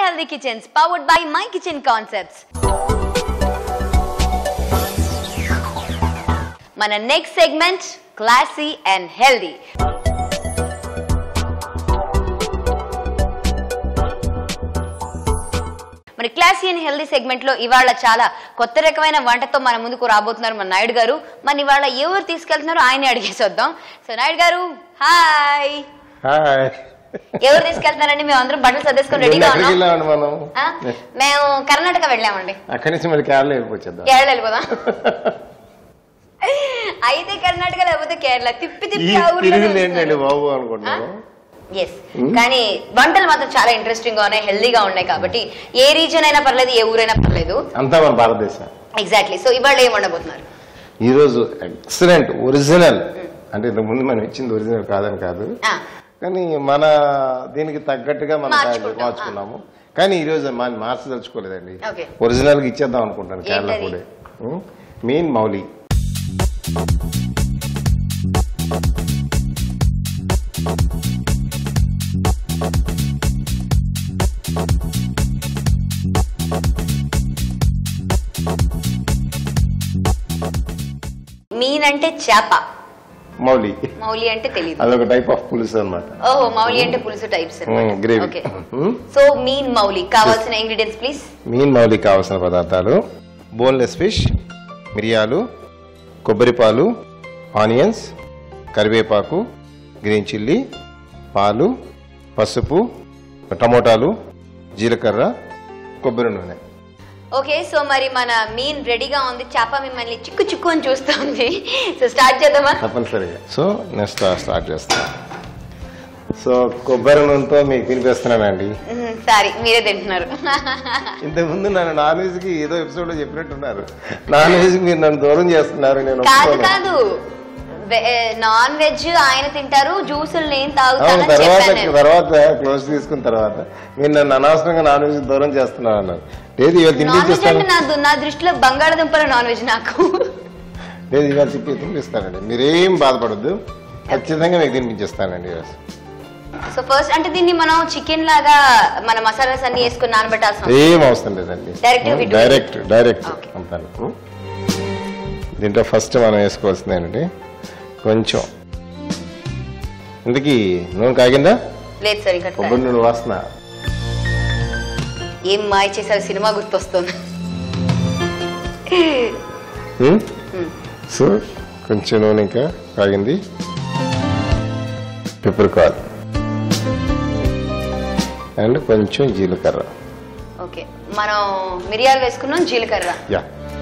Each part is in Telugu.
Healthy Kitchens, powered by My Kitchen Concepts. మన next segment classy and healthy మరి క్లాసీ అండ్ హెల్దీ సెగ్మెంట్ లో ఇవాళ చాలా కొత్త రకమైన వంటతో మన ముందుకు రాబోతున్నారు మన నాయుడు గారు మరి ఇవాళ ఎవరు తీసుకెళ్తున్నారో ఆయనే అడిగేసొద్దాం సో నాయుడు గారు హాయ్ హాయ్ ఎవరు తీసుకెళ్తున్నారండి మేము అందరం బట్టలు సర్దేసుకొని రెడీగా ఎక్కడికి ఉన్నాం వెళ్ళామండి మనం ఆ? మేము కర్ణాటక వెళ్ళామండి అక్కడి నుంచి మరి కేరళ వెళ్ళిపోచేద్దాం కేరళ వెళ్ళిపోదాం అయితే కర్ణాటక లేకపోతే కేరళ తిప్పి ఈ తిప్పి ఆ ఊర్లోనే తిరిగింది ఏంటండి ఉంటున్నారు. బాబు అనుకుంటున్నాను ఎస్ కానీ వంటలు మాత్రం చాలా ఇంట్రెస్టింగ్ గా ఉన్నాయి హెల్దీగా ఉన్నాయి కాబట్టి ఏ రీజన్ అయినా పర్లేదు ఏ ఊరైనా పర్లేదు అంతా మన భారతదేశం ఎగ్జాక్ట్లీ సో ఇవాళ ఏం వండబోతున్నారు ఈరోజు ఎక్సలెంట్ ఒరిజినల్ అంటే ఇంతకు ముందు మనం ఇచ్చింది ఒరిజినల్ కాదని కాదు ఆ, కానీ మన దీనికి తగ్గట్టుగా మనం మార్చుకుంటాం. మార్చుకున్నాము కానీ ఈ రోజు మనం మార్చదలుచుకోలేదండి Okay. ఒరిజినల్ గా ఇచ్చేద్దాం అనుకుంటాను కేరళ ఏంటది? కూడా మీన్ మౌలి మీన్ అంటే చేప మౌలి మౌలి అంటే తెలియదు అదొక టైప్ ఆఫ్ పులుసు అనమాట ఓహో మౌలి అంటే పులుసు types gravy okay so meen moli కావాల్సిన ఇంగ్రీడియంట్స్ ప్లీజ్ మీన్ మౌలికి కావాల్సిన పదార్థాలు బోన్లెస్ ఫిష్ మిరియాలు కొబ్బరి పాలు ఆనియన్స్ కరివేపాకు గ్రీన్ చిల్లీ పాలు పసుపు టమోటాలు జీలకర్ర కొబ్బరి నూనె ఓకే సో మరి మన మీన్ రెడీగా ఉంది చేప మిమ్మల్ని చిక్కు చిక్కు అని చూస్తుంది సో స్టార్ట్ చేద్దామా తప్పనిసరిగా సో నెక్స్ట్ స్టార్ట్ చేస్తాను సో కొబ్బరి నూనెతో మీకు తినిపిస్తున్నానండి సారీ మీరే తింటున్నారు ఇంతకుముందు నన్ను నాన్ వెజ్ కి ఏదో ఎపిసోడ్ లో చెప్పినట్టున్నారు నాన్ వెజ్ మీరు నన్ను దూరం చేస్తున్నారు నేను కాదు ఒప్పుకోను. కాదు నాన్ వెజ్ ఆయన తింటారు జ్యూసులు నేను అవును తాగుతానని తర్వాత చెప్పాను నేను. తర్వాత క్లోజ్ తీసుకున్న తర్వాత మీరు నన్ను అనవసరంగా నాన్ వెజ్ దూరం చేస్తున్నారు అన్నారు లేదు ఇవాళ నాన్ వెజ్ తినిపించేస్తాను అంటే నా దు- నా దృష్టిలో బంగాళదుంపల నాన్ వెజ్ నాకు లేదు ఇవాళ తిప్పి తినిపిస్తానండి మీరేం బాధపడద్దు ఖచ్చితంగా మీకు తినిపించేస్తానండి ఈరోజు సో ఫస్ట్ అంటే దీన్ని మనం చికెన్ లాగా మన మసాలాస్ అన్ని వేసుకుని నానబెట్టాల్సిన అవసరం ఏం అవసరం లేదండి Direct we do it. Direct direct Okay. అంతాను దీంట్లో ఫస్ట్ మనం వేసుకోవాల్సింది ఏంటంటే కొంచెం ఇంతకీ నూనె కాగిందా లేదు సార్ ఇంకా కొబ్బరి నూనె వాసన ఏం మాయ చేశారు సినిమా గుర్తొస్తుంది ఉమ్? సో కొంచెం నూనె ఇంకా కాగింది పెప్పర్ కాల్ అండ్ కొంచెం జీలకర్ర ఓకే మనం మిరియాలు వేసుకున్నాం జీలకర్ర యా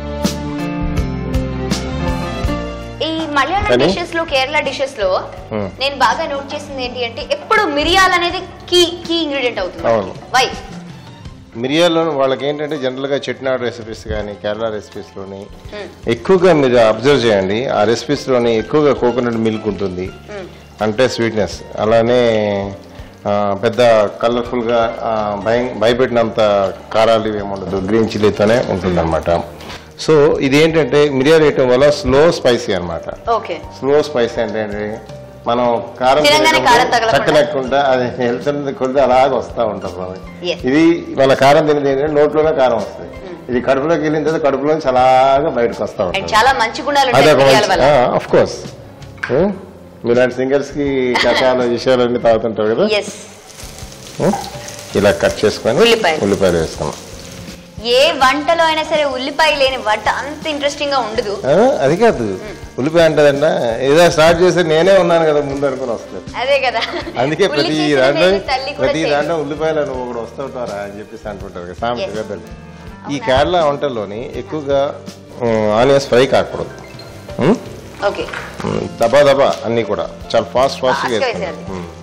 ఈ మలయాళం కానీ- డిషెస్ లో కేరళ డిషెస్ లో Hmm. నేను బాగా నోట్ చేసింది ఏంటి అంటే ఎప్పుడు మిరియాలు అనేది కీ కీ ఇంగ్రీడియంట్ అవుతుంది అవును. వై మిరియాల్లో వాళ్ళకి ఏంటంటే జనరల్గా చెట్నాడు రెసిపీస్ కానీ కేరళ రెసిపీస్లోని ఎక్కువగా మీరు అబ్జర్వ్ చేయండి ఆ రెసిపీస్లోని ఎక్కువగా కోకోనట్ మిల్క్ ఉంటుంది అంటే స్వీట్నెస్ అలానే ఆ, పెద్ద కలర్ఫుల్గా భయం భయపెట్టినంత కారాలు ఇవి ఉండదు గ్రీన్ చిల్లీతోనే ఉంటుంది అనమాట సో ఇది ఏంటంటే మిరియాలు వేయటం వల్ల స్లో స్పైసీ అన్నమాట ఓకే స్లో స్పైసీ అంటే ఏంటి? మనం కారం తినగానే తినేటప్పుడు కారం తగలకుండా. చక్కనెక్కుంటా అది హెల్త్ కొద్ది అలాగ వస్తూ ఉంటుంది మనకి Yes. ఇది మన కారం తినేది ఏంటంటే నోట్లోనే కారం వస్తుంది ఇది కడుపులోకి వెళ్ళిన తర్వాత కడుపులోంచి అలాగా బయటకు వస్తూ అండ్ ఉంటుంది చాలా మంచి గుణాలు అదే ఉంటాయి మిరియాల వల్ల ఆఫ్ కోర్స్ మీలాంటి సింగర్స్ కి కషాయాలు విషయాలన్నీ తాగుతుంటారు కదా ఎస్ ఉం? ఇలా కట్ చేసుకొని ఉల్లిపాయలు. ఉల్లిపాయలు వేసుకున్నాం ఏ వంటలో అయినా సరే ఉల్లిపాయ లేని వంట అంత ఇంట్రెస్టింగ్ గా ఉండదు ఆ, అది కాదు ఉల్లిపాయ అంటదంట ఏదో స్టార్ట్ చేస్తే నేనే ఉన్నాను కదా ముందు అనుకుని వస్తుంది అదే కదా అందుకే ఉల్లి ప్రతి చేసిన దాంట్లో మేలు తల్లి కూడా ప్రతి చేయదు. దాంట్లో ఉల్లిపాయలు నువ్వు ఒకడు వస్తుంటారా అని చెప్పేసి అంటుంటారు కదా సామెత Yes. పెద్దలు ఈ కేరళ వంటల్లోని ఎక్కువగా ఆనియన్స్ ఫ్రై కాకూడదు ఉం? ఓకే ఉం, దబా దబా అన్ని కూడా చాలా ఫాస్ట్ ఫాస్ట్ Fast గా గా వేసేయాలి. వేసుకోవాలి. ఉం.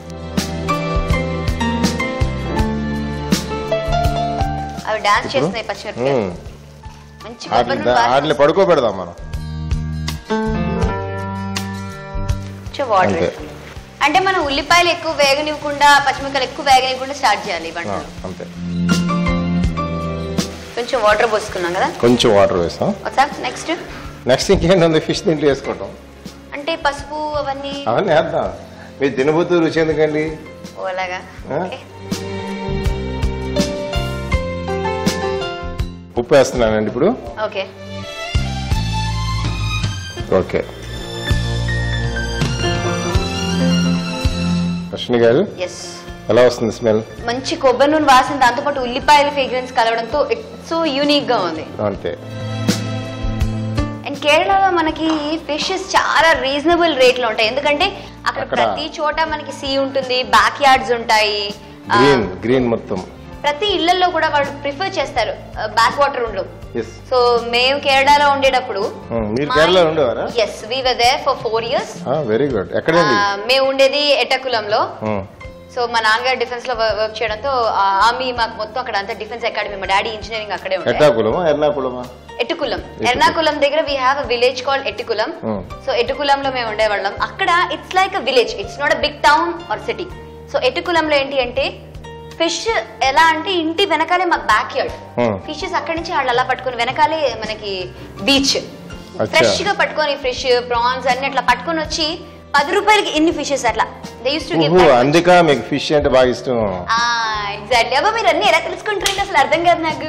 అవి డాన్స్ చేస్తున్నాయి పచ్చిమిరపకాయలు ఉం. మంచి వాటిని కొబ్బరి దా- వాటిని పడుకోబెడదాం మనం వాటర్ అంతే. అంటే మనం ఉల్లిపాయలు ఎక్కువ వేగనివ్వకుండా పచ్చిమిరపకాయలు ఎక్కువ వేగనివ్వకుండా స్టార్ట్ చేయాలి ఈ ఆ, వంటలు అంతే కొంచెం వాటర్ పోసుకున్నాం కదా కొంచెం వాటర్ వేస్తాం వాట్సాప్ నెక్స్ట్ నెక్స్ట్ ఇంకేంటుంది ఫిష్ దీంట్లో వేసుకోవటం అంటే పసుపు అవన్నీ అవన్నీ వేద్దాం మీరు తినబోతూ రుచి ఎందుకండి ఓ అలాగా ఆ? ఓకే ఉప్పు వేస్తున్నానండి ఇప్పుడు ఓకే ఓకే అశ్విని గారు ఎస్ ఎలా వస్తుంది స్మెల్ మంచి కొబ్బరి నూనె వాసన దాంతోపాటు ఉల్లిపాయల ఫ్రేగ్రెన్స్ కలవడంతో ఇట్స్ సో యూనిక్ గా ఉంది అంతే అండ్ కేరళలో మనకి ఫిషెస్ చాలా రీజనబుల్ రేట్ లో ఉంటాయి ఎందుకంటే అక్కడ అక్కడ- ప్రతి చోట మనకి సీ ఉంటుంది బ్యాక్ యార్డ్స్ ఉంటాయి ఆ, గ్రీన్ గ్రీన్ మొత్తం ప్రతి ఇళ్లలో కూడా వాళ్ళు ప్రిఫర్ చేస్తారు బ్యాక్ వాటర్ ఉండవు ఎస్ సో మేము కేరళలో ఉండేటప్పుడు మీరు కేరళ ఉండేవారా yes we were there for four years very good ఎక్కడండి మేము ఉండేది ఎటకులంలో ఉమ్, సో మా నాన్నగారు డిఫెన్స్ లో వర్క్ చేయడంతో ఆర్మీ మాకు మొత్తం అక్కడ అంతా డిఫెన్స్ అకాడమీ మా డాడీ ఇంజనీరింగ్ అక్కడే ఉండే ఎట్టాకులమా ఎర్నాకులమా ఎటుకులం ఎర్నాకులం దగ్గర we have a village called Ettukulam Hmm. So ఎటుకులంలో మేము ఉండేవాళ్ళం అక్కడ it's like a village it's not a big town or city so ఎటుకులంలో ఏంటి అంటే ఫిష్ ఎలా అంటే ఇంటి వెనకాలే మాకు బ్యాక్ యార్డ్ Hmm. ఫిషెస్ అక్కడి నుంచి వాళ్ళు అలా పట్టుకుని వెనకాలే మనకి బీచ్ అచ్చా. ఫ్రెష్ గా పట్టుకొని ఫిష్ ప్రాన్స్ అన్ని అట్లా పట్టుకొని వచ్చి పది రూపాయలకి ఎన్ని ఫిషెస్ అట్లా దే యూస్ టు గివ్ ఊహు, అందుక మీకు ఫిష్ అంటే బాగా ఇష్టం ఎగ్జాక్ట్లీ అబ్బా మీరు అన్ని ఎలా తెలుసుకుంటారంటే అసలు అర్థం కాదు నాకు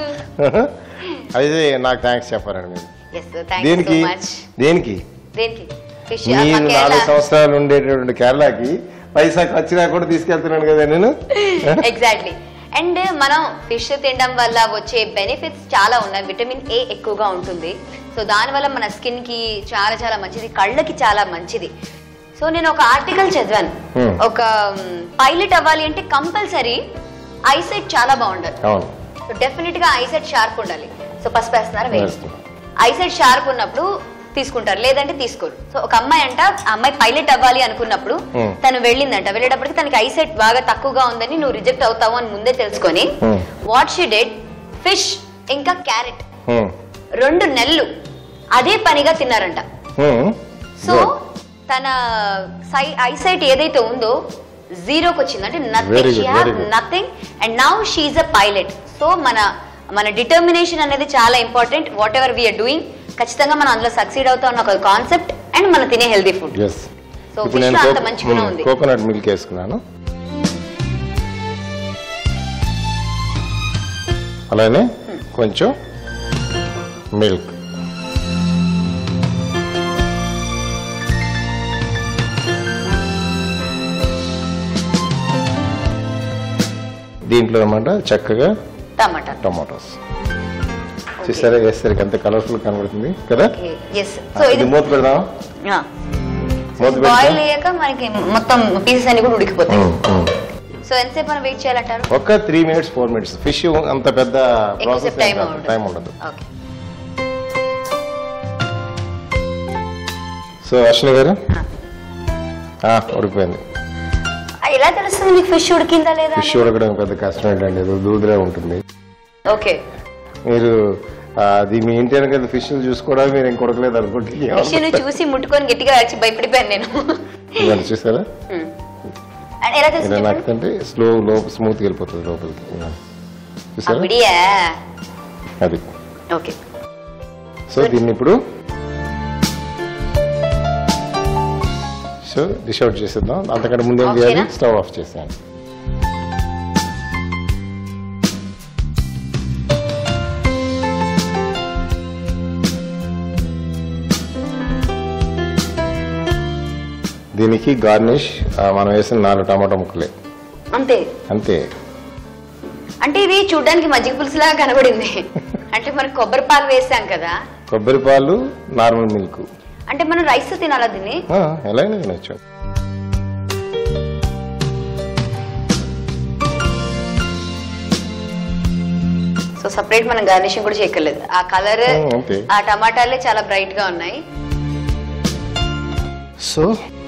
అయితే నాకు థ్యాంక్స్ చెప్పారండి మీరు ఎస్ థ్యాంక్ యూ దేనికి సో మచ్ దేనికి దేనికి ఫిష్ మీరు నాలుగు సంవత్సరాలు ఉండేటటువంటి కేరళకి పైసా ఖర్చు కూడా తీసుకెళ్తున్నాను కదా నేను ఎగ్జాక్ట్లీ అండ్ మనం ఫిష్ తినడం వల్ల వచ్చే బెనిఫిట్స్ చాలా ఉన్నాయి విటమిన్ ఏ ఎక్కువగా ఉంటుంది సో దానివల్ల మన స్కిన్ కి చాలా చాలా మంచిది కళ్ళకి చాలా మంచిది సో నేను ఒక ఆర్టికల్ చదివాను Hmm. ఒక పైలట్ అవ్వాలి అంటే కంపల్సరీ ఐసైట్ చాలా బాగుండాలి అవును సో డెఫినెట్ గా ఐసైట్ షార్ప్ ఉండాలి సో పసుపు వేస్తున్నారు వేయండి వేస్తున్నాం. ఐసైట్ షార్ప్ ఉన్నప్పుడు తీసుకుంటారు లేదంటే తీసుకోరు సో ఒక అమ్మాయి అంట ఆ అమ్మాయి పైలట్ అవ్వాలి అనుకున్నప్పుడు Hmm. తను వెళ్ళిందంట వెళ్ళేటప్పటికి తనకి ఐసైట్ బాగా తక్కువగా ఉందని నువ్వు రిజెక్ట్ అవుతావు అని ముందే తెలుసుకొని Hmm. What she dead fish ఇంకా క్యారెట్ ఉమ్, రెండు నెలలు అదే పనిగా తిన్నారంట ఉమ్, సో good. తన సై ఐసైట్ ఏదైతే ఉందో జీరోకి వచ్చింది అంటే Very nothing good, she very have good. Nothing and now she a pilot so మన మన డిటర్మినేషన్ అనేది చాలా important what we are doing ఖచ్చితంగా మనం అందులో సక్సీడ్ అవుతాం అన్న ఒక కాన్సెప్ట్ అండ్ మనం తినే హెల్దీ ఫుడ్ ఎస్ సో ఇప్పుడు ఫిష్ నేను లో అంత కోకో- మంచిగా ఉమ్, ఉంది కోకోనట్ మిల్క్ వేసుకున్నాను అలానే కొంచెం మిల్క్ దీంట్లో అనమాట చక్కగా టమాటా టమాటోస్ చూసారా వేసరికి ఎంత కలర్ఫుల్ కనబడుతుంది కదా ఎస్ సో ఇది ఇది మూత పెడదాం మూత బాయిల్ పెడదాం అయ్యాక మనకి మొత్తం పీసెస్ అన్ని కూడా ఉడికిపోతాయి ఉమ్, ఉమ్. సో ఎంతసేపు మనం వెయిట్ చేయాలంటారు ఒక three minutes four minutes fish అంత పెద్ద ప్రాసెస్ ఎక్కువసేపు టైం ఉండదు టైం ఉండదు ఓకే సో అశ్విని గారు ఆ, ఉడికిపోయింది ఎలా తెలుస్తుంది మీకు ఫిష్ ఉడికిందా లేదా ఫిష్ ఉడకడం పెద్ద కష్టం ఏంటండి ఏదో దూదిరే ఉంటుంది ఓకే మీరు ఆ, అది మీ ఇంటి వెనక ఫిష్ చూసుకోవడానికి మీరు ఇంక ఉడకలేదు అనుకుంటే ఫిష్ ను చూసి ముట్టుకొని గట్టిగా వచ్చి భయపడిపోయాను నేను ఇవన్నీ చూసారా Hmm. And ఎలా తెలుసు ఇలా చెప్పండి నాకంటే స్లో లో స్మూత్ వెళ్ళిపోతుంది లోపలికి ఇలా. చూసారా అప్పుడియా అది ఓకే సో దీన్ని ఇప్పుడు సో డిష్ అవుట్ చేసేద్దాం అంతకంటే ముందు ఏం Off చేయాలి చేయనా? స్టవ్ ఆఫ్ చేసాను దీనికి గార్నిష్ మనం వేసిన నాలుగు టమాటా ముక్కలే అంతే అంతే అంటే ఇది చూడడానికి మజ్జిగ పులుసు లాగా కనబడింది అంటే మనం కొబ్బరి పాలు వేసాం కదా కొబ్బరి పాలు నార్మల్ మిల్క్ అంటే మనం రైస్ తో తినాలా దీన్ని ఎలా అయినా తినొచ్చు సో సపరేట్ మనం గార్నిషింగ్ కూడా చేయక్కర్లేదు ఆ కలర్ Hmm, అంతే. ఆ టమాటాలే చాలా బ్రైట్ గా ఉన్నాయి సో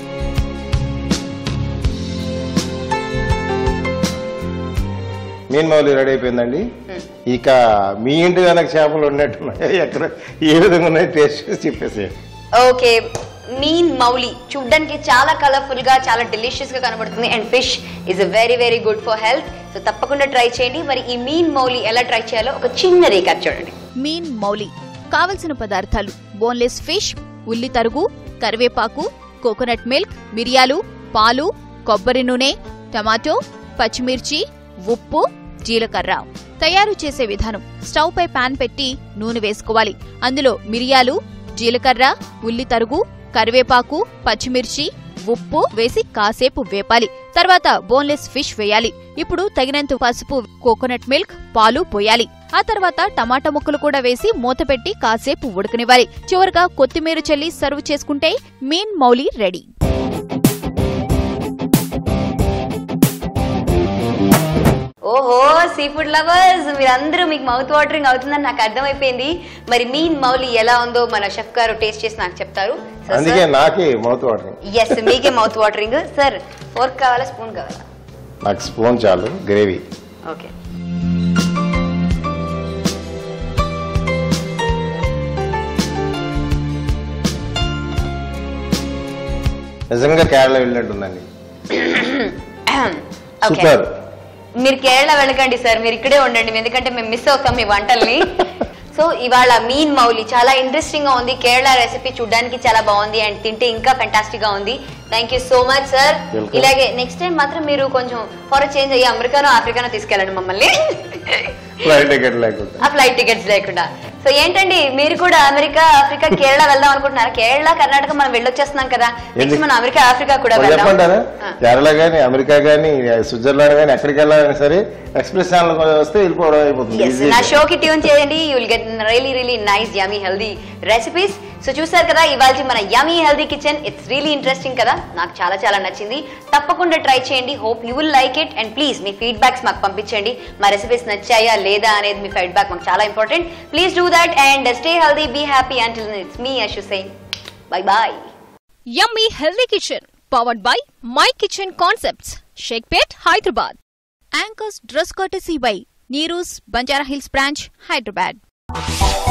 మీన్ మౌలి రెడీ అయిపోయిందండి ఇక మీ ఇంటి వెనక చేపలు ఉన్నట్టున్నాయి ఎక్కడ ఏ విధంగా ఉన్నాయి టేస్ట్ చేసి చెప్పేసి ఓకే మీన్ మౌలి చూడడానికి చాలా కలర్ఫుల్ గా చాలా డెలిషియస్ గా కనబడుతుంది and fish is very very good for health so తప్పకుండా ట్రై చేయండి మరి ఈ మీన్ మౌలి ఎలా ట్రై చేయాలో ఒక చిన్న రీక్యాప్ చూడండి మీన్ మౌలి కావలసిన పదార్థాలు బోన్లెస్ ఫిష్ ఉల్లి తరుగు కరివేపాకు కోకోనట్ మిల్క్ మిరియాలు పాలు కొబ్బరి నూనె టమాటో పచ్చిమిర్చి ఉప్పు జీలకర్ర తయారు చేసే విధానం స్టవ్ పై పాన్ పెట్టి నూనె వేసుకోవాలి అందులో మిరియాలు జీలకర్ర ఉల్లి తరుగు కరివేపాకు పచ్చిమిర్చి ఉప్పు వేసి కాసేపు వేపాలి తర్వాత బోన్లెస్ ఫిష్ వేయాలి ఇప్పుడు తగినంత పసుపు కోకోనట్ మిల్క్ పాలు పోయాలి ఆ తర్వాత టమాటా ముక్కలు కూడా వేసి మూత పెట్టి కాసేపు ఉడకనివ్వాలి చివరగా కొత్తిమీర చల్లి సర్వ్ చేసుకుంటే మీన్ మౌలి రెడీ ఓహో సీ ఫుడ్ లవర్స్ మీరందరూ మీకు మౌత్ వాటరింగ్ అవుతుందని నాకు అర్థమైపోయింది మరి మీన్ మౌలి ఎలా ఉందో మన షెఫ్ గారు టేస్ట్ చేసి నాకు చెప్తారు అందుకే నాకే మౌత్ వాటరింగ్ ఎస్ మీకే మౌత్ వాటరింగ్ సార్ ఫోర్క్ కావాలా స్పూన్ కావాలా నాకు స్పూన్ చాలు గ్రేవీ ఓకే నిజంగా కేరళ వెళ్ళినట్టుందండి ఓకే సూపర్ మీరు కేరళ వెళ్ళకండి సార్ మీరు ఇక్కడే ఉండండి ఎందుకంటే మేము మిస్ అవుతాం మీ వంటల్ని సో ఇవాళ మీన్ మౌలి చాలా ఇంట్రెస్టింగ్ గా ఉంది కేరళ రెసిపీ చూడడానికి చాలా బాగుంది అండ్ తింటే ఇంకా ఫెంటాస్టిక్ గా ఉంది thank you so much sir Welcome. ఇలాగే నెక్స్ట్ టైం మాత్రం మీరు కొంచెం ఫారెన్ చేంజ్ అయ్యి అమెరికానో ఆఫ్రికానో తీసుకెళ్ళండి మమ్మల్ని ఫ్లైట్ టికెట్ లేకుండా ఆ ఫ్లైట్ టికెట్స్ లేకుండా సో ఏంటండి మీరు కూడా అమెరికా ఆఫ్రికా కేరళ వెళ్దాం అనుకుంటున్నారు కేరళ కర్ణాటక మనం వెళ్ళొచ్చేస్తున్నాం కదా నెక్స్ట్ ఎందుకు? మనం అమెరికా ఆఫ్రికా కూడా ఒకటి వెళ్దాం చెప్పంటారా ఆ. కేరళ గానీ అమెరికా గానీ స్విట్జర్లాండ్ గానీ ఎక్కడికి వెళ్ళాలన్నా సరే ఎక్స్ప్రెస్ ఛానల్ వస్తే వెళ్ళిపోవడం అయిపోతుంది Yes, Easy. నా షోకి ట్యూన్ చేయండి you will get really really nice yummy healthy recipes so చూసారు కదా ఇవాళ మన yummy healthy kitchen it's really interesting కదా నాకు చాలా చాలా నచ్చింది తప్పకుండా ట్రై చేయండి hope you will like it and please మీ ఫీడ్బ్యాక్స్ మాకు పంపించండి మా రెసిపీస్ నచ్చాయా లేదా అనేది మీ ఫీడ్బ్యాక్ మాకు చాలా important please do that and stay healthy be happy until it's మీ Yashu same bye bye yummy healthy kitchen powered by my kitchen concepts Shaikpet Hyderabad anchors dress courtesy by Neeru's Banjara Hills branch Hyderabad